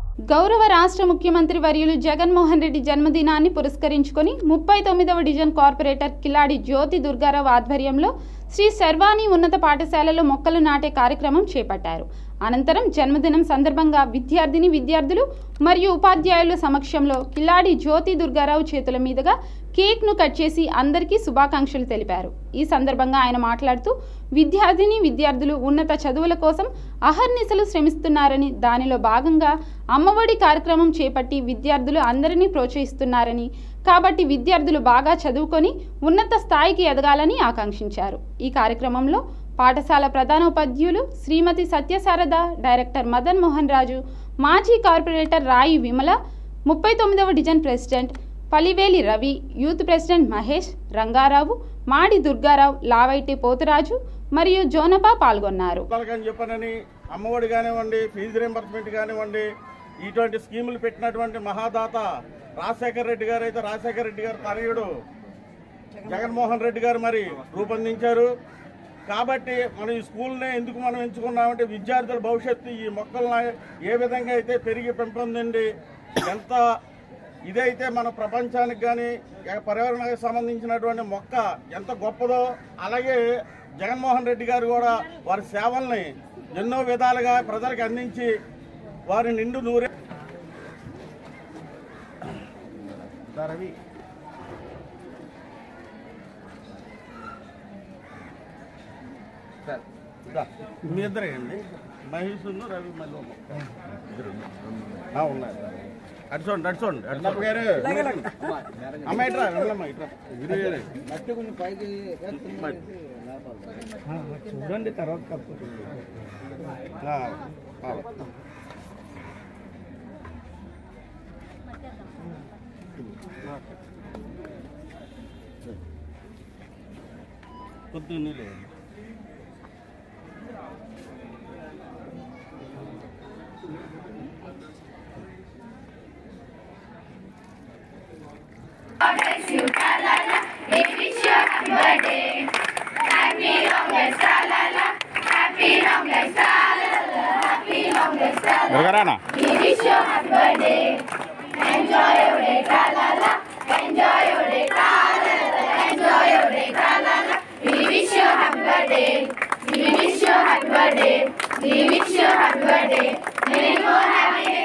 గౌరవ రాష్ట్ర ముఖ్యమంత్రి వర్యులు జగన్మోహన్ రెడ్డి జన్మదినాన్ని పురస్కరించుకొని ముప్పై తొమ్మిదవ డివిజన్ కార్పొరేటర్ కిలాడి జ్యోతి దుర్గారావు ఆధ్వర్యంలో శ్రీ శర్వాణి ఉన్నత పాఠశాలలో మొక్కలు నాటే కార్యక్రమం చేపట్టారు అనంతరం జన్మదినం సందర్భంగా విద్యార్థిని విద్యార్థులు మరియు ఉపాధ్యాయుల సమక్షంలో కిలాడి జ్యోతి దుర్గారావు చేతుల మీదుగా కేక్ను కట్ చేసి అందరికీ శుభాకాంక్షలు తెలిపారు ఈ సందర్భంగా ఆయన మాట్లాడుతూ విద్యార్థిని విద్యార్థులు ఉన్నత చదువుల కోసం అహర్నిశలు శ్రమిస్తున్నారని దానిలో భాగంగా అమ్మఒడి కార్యక్రమం చేపట్టి విద్యార్థులు అందరినీ ప్రోత్సహిస్తున్నారని కాబట్టి విద్యార్థులు బాగా చదువుకొని ఉన్నత స్థాయికి ఎదగాలని ఆకాంక్షించారు ఈ కార్యక్రమంలో పాఠశాల ప్రధానోపాధ్యులు శ్రీమతి సత్యశారద డైరెక్టర్ మదన్ మోహన్ రాజు మాజీ కార్పొరేటర్ రాయి విమల ముప్పై తొమ్మిదవ division president Paliveli Ravi youth president Mahesh Rangarao Madi Durgarao లావైటి Poturaju మరియు జోనపా పాల్గొన్నారు అని చెప్పనని అమ్మఒడి కానివ్వండి ఫీజు రింబర్స్మెంట్ కానివ్వండి ఇటువంటి స్కీములు పెట్టినటువంటి మహాదాత రాజశేఖర రెడ్డి గారు అయితే రాజశేఖర రెడ్డి గారు తనయుడు జగన్మోహన్ రెడ్డి గారు మరి రూపొందించారు కాబట్టి మనం ఈ స్కూల్నే ఎందుకు మనం ఎంచుకున్నామంటే విద్యార్థుల భవిష్యత్తు ఈ మొక్కలను ఏ విధంగా అయితే పెరిగి పెంపొందండి ఎంత ఇదైతే మన ప్రపంచానికి కానీ పర్యావరణానికి సంబంధించినటువంటి మొక్క ఎంత గొప్పదో అలాగే జగన్మోహన్ రెడ్డి గారు కూడా వారి సేవల్ని ఎన్నో విధాలుగా ప్రజలకు అందించి వారి నిండు నూరే రవి దా, మీ ఇద్దరే అండి మహేష్ రవి మళ్ళీ ఇద్దరు ఆ, ఉన్నారు అటు చూడండి అటు చూడండి అటు చూడండి. అమ్మ ఇట్రా వెళ్ళమ్మ ఇట్రా చూడండి తర్వాత కప్పు ఆ, ఆ. కొద్దిగా నీళ్ళు వేయండి. దొరకరానా We wish you happy birthday. We wish you happy birthday. We wish you happy birthday. Many more happy